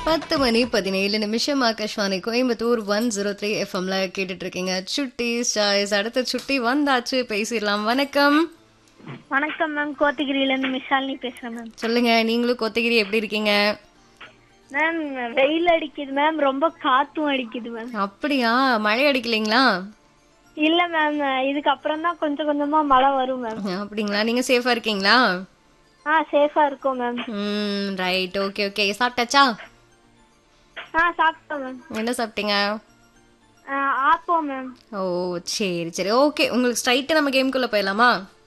பத்து மணி பதினேழு நிமிஷம் Akashvani Coimbatore one zero three எஃப்எம்ல கேட்டுட்டு இருக்கீங்க சுட்டி ஸ்டாய்ஸ் அடுத்த சுட்டி வந்தாச்சு பேசிடலாம் வணக்கம் வணக்கம் மேம் கோத்தகிரியில இருந்து மிஷாலினி பேசுறேன் மேம் சொல்லுங்க நீங்களும் கொத்தகிரி எப்படி இருக்கீங்க மேம் வெயில் அடிக்குது மேம் ரொம்ப காத்தும் அடிக்குது மேம் அப்படியா மழை அடிக்கலைங்களா இல்ல மேம் இதுக்கு அப்புறம் தான் கொஞ்சம் கொஞ்சமா மழை வரும் மேம் அப்படிங்களா நீங்க சேஃபா இருக்கீங்களா ஆ சேஃபா இருக்கும் மேம் ம் ரைட் ஓகே ஓகே சாப்பிட்டாச்சா ஆ சாப்பிட்டோம் மேம் என்ன சாப்பிட்டீங்க ஆப்போம் மேம் ஓ சரி சரி ஓகே உங்களுக்கு ஸ்ட்ரைட்டு நம்ம கேம்குள்ள போயிடலாமா